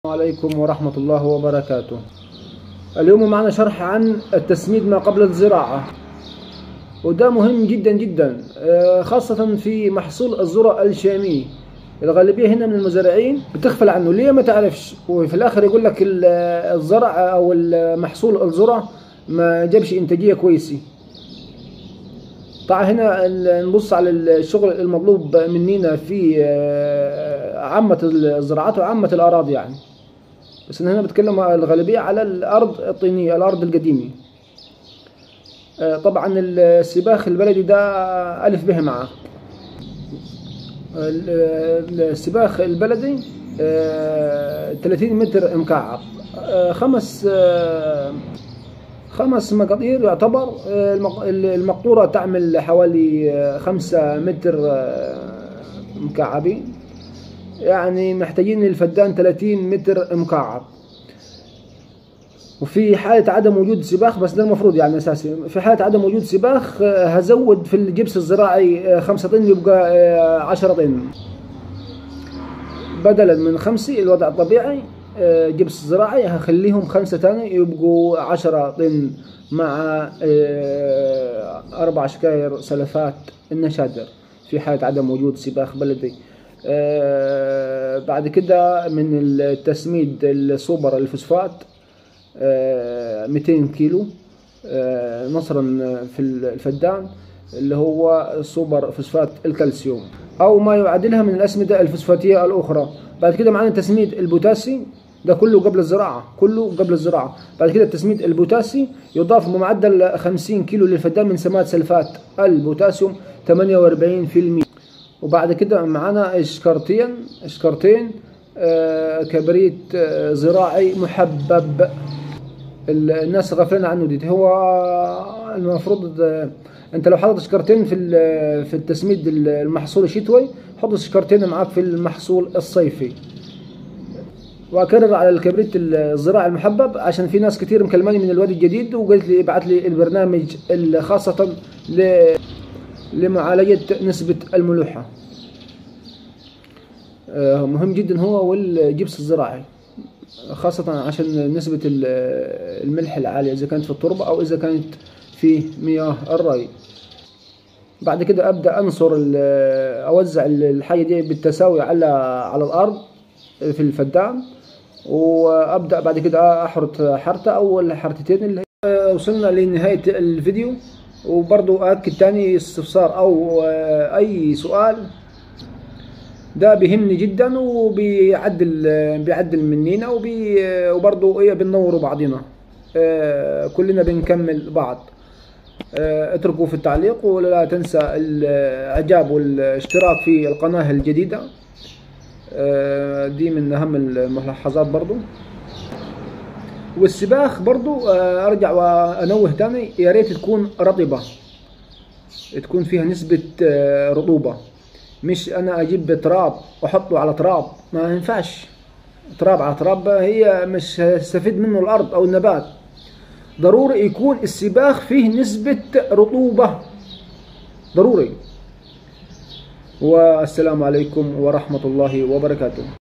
عليكم ورحمة الله وبركاته اليوم معنا شرح عن التسميد ما قبل الزراعة وده مهم جدا جدا آه، خاصة في محصول الذرة الشامي الغالبية هنا من المزارعين بتغفل عنه ليه ما تعرفش وفي الآخر يقول لك ال- الزرع أو المحصول الذرة ما جابش إنتاجية كويسة طبعا هنا ال- نبص على الشغل المطلوب مننا في آه، عامة الزراعات وعامة الأراضي يعني بس أنا هنا بتكلم الغالبية على الأرض الطينية الأرض القديمة آه، طبعا السباخ البلدي ده ألف به معاه ال- السباخ البلدي آه، 30 متر مكعب آه، خمس آه، خمس مقاطير يعتبر آه، المق- المقطورة تعمل حوالي آه، خمسة متر آه، مكعبين يعني محتاجين الفدان 30 متر مكعب وفي حالة عدم وجود سباخ بس ده المفروض يعني أساسي في حالة عدم وجود سباخ آه، هزود في الجبس الزراعي آه، خمسة طن يبقى آه، عشرة طن بدلا من خمسة الوضع الطبيعي آه، جبس زراعي هخليهم خمسة تاني يبقوا عشرة طن مع آه، أربع شكاير سلفات النشادر في حالة عدم وجود سباخ بلدي آه، بعد كده من التسميد السوبر الفوسفات آه، 200 كيلو آه، نصرا في الفدان اللي هو سوبر فوسفات الكالسيوم او ما يعادلها من الاسمده الفوسفاتيه الاخرى بعد كده معانا تسميد البوتاسي ده كله قبل الزراعه كله قبل الزراعه بعد كده التسميد البوتاسي يضاف بمعدل 50 كيلو للفدان من سماد سلفات البوتاسيوم 48% وبعد كده معانا اشكرتين اشكرتين آه، كبريت آه، زراعي محبب ال- الناس غافلين عنه دي هو المفروض آه، انت لو حاطط شكرتين في ال- في التسميد ال- المحصول الشتوي حط شكرتين معاك في المحصول الصيفي واكرر على الكبريت الزراعي المحبب عشان في ناس كتير مكلماني من الوادي الجديد وقالت لي ابعت لي البرنامج ال- خاصة ل- لمعالجة نسبة الملوحة آه، مهم جدا هو والجبس الزراعي خاصة عشان نسبة ال- الملح العالية إذا كانت في التربة أو إذا كانت في مياه الري بعد كده أبدأ أنصر ال- أوزع الحاجة دي بالتساوي على على الأرض في الفدان وأبدأ بعد كده أحرط حرتة أو الحرتتين اللي هي وصلنا لنهاية الفيديو وبرضو أكد تاني استفسار أو أي سؤال ده بيهمني جدا وبيعدل بيعدل مننا وبي وبرضه ايه بننوروا بعضنا آه، كلنا بنكمل بعض آه، اتركوا في التعليق ولا تنسى الاعجاب والاشتراك في القناة الجديدة آه، دي من اهم الملاحظات برضو والسباخ برضو آه، ارجع وانوه تاني يا ريت تكون رطبة تكون فيها نسبة آه، رطوبة مش انا اجيب تراب واحطه على تراب ما ينفعش تراب على تراب هي مش هيستفيد منه الارض او النبات ضروري يكون السباخ فيه نسبة رطوبة ضروري والسلام عليكم ورحمة الله وبركاته